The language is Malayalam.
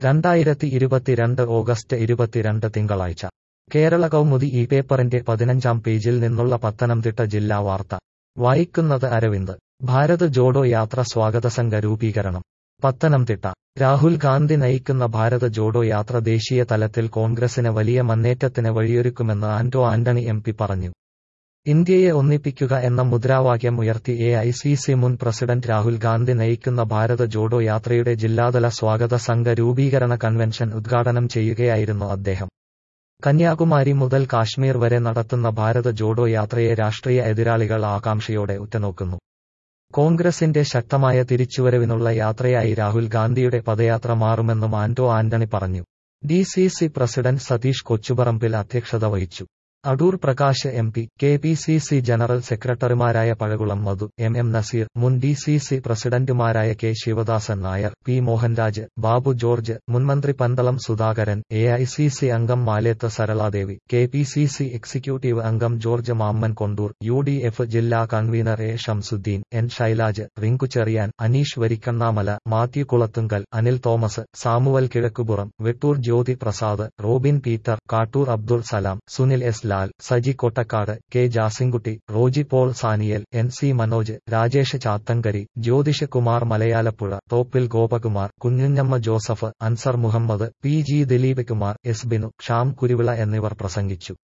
രണ്ടായിരത്തി ഇരുപത്തിരണ്ട് ഓഗസ്റ്റ് ഇരുപത്തിരണ്ട് തിങ്കളാഴ്ച കേരള കൗമുദി ഈ പേപ്പറിന്റെ പതിനഞ്ചാം പേജിൽ നിന്നുള്ള പത്തനംതിട്ട ജില്ലാ വാർത്ത വായിക്കുന്നത് അരവിന്ദ് ഭാരത് ജോഡോ യാത്ര സ്വാഗത സംഘ രൂപീകരണം പത്തനംതിട്ട രാഹുൽ ഗാന്ധി നയിക്കുന്ന ഭാരത് ജോഡോ യാത്ര ദേശീയ തലത്തിൽ കോൺഗ്രസിന് വലിയ മുന്നേറ്റത്തിന് വഴിയൊരുക്കുമെന്ന് ആന്റോ ആന്റണി എം പി പറഞ്ഞു ഇന്ത്യയെ ഒന്നിപ്പിക്കുക എന്ന മുദ്രാവാക്യം ഉയർത്തി എ ഐ സി സി മുൻ പ്രസിഡന്റ് രാഹുൽ ഗാന്ധി നയിക്കുന്ന ഭാരത് ജോഡോ യാത്രയുടെ ജില്ലാതല സ്വാഗത സംഘ രൂപീകരണ കൺവെൻഷൻ ഉദ്ഘാടനം ചെയ്യുകയായിരുന്നു അദ്ദേഹം കന്യാകുമാരി മുതൽ കാശ്മീർ വരെ നടത്തുന്ന ഭാരത് ജോഡോ യാത്രയെ രാഷ്ട്രീയ എതിരാളികൾ ആകാംക്ഷയോടെ ഉറ്റുനോക്കുന്നു കോൺഗ്രസിന്റെ ശക്തമായ തിരിച്ചുവരവിനുള്ള യാത്രയായി രാഹുൽ ഗാന്ധിയുടെ പദയാത്ര മാറുമെന്നും ആന്റോ ആന്റണി പറഞ്ഞു D C C president Satheesh Kochuparambil അധ്യക്ഷത വഹിച്ചു Adoor Prakash M P K P C C general സെക്രട്ടറിമാരായ പഴകുളം മധു എം എം നസീർ മുൻ ഡി സി സി പ്രസിഡന്റുമാരായ കെ ശിവദാസൻ നായർ പി മോഹൻരാജ് ബാബു ജോർജ് മുൻമന്ത്രി Pandalam Sudhakaran A I C C അംഗം Maleth Saraladevi K P C C executive അംഗം George Mammen Kondoor U D F ജില്ലാ convener A Shamsuddin N Shailaj Rinku Cherian Aneesh Varikkannamala Mathew Kulathunkal Anil Thomas Samuel Kizhakkupuram Vettoor Jyothi Prasad Robin Peter Kattoor Abdul Salam Sunil S Lal Saji Kottakkad K Jasinkutty Roji Paul Saniel N C Manoj Rajesh Chathankary Jyothish Kumar Malayalappuzha Thoppil Gopakumar കുഞ്ഞുഞ്ഞമ്മ Joseph Ansar Muhammad P G Dileep Kumar S Binu Sham Kuruvila എന്നിവർ പ്രസംഗിച്ചു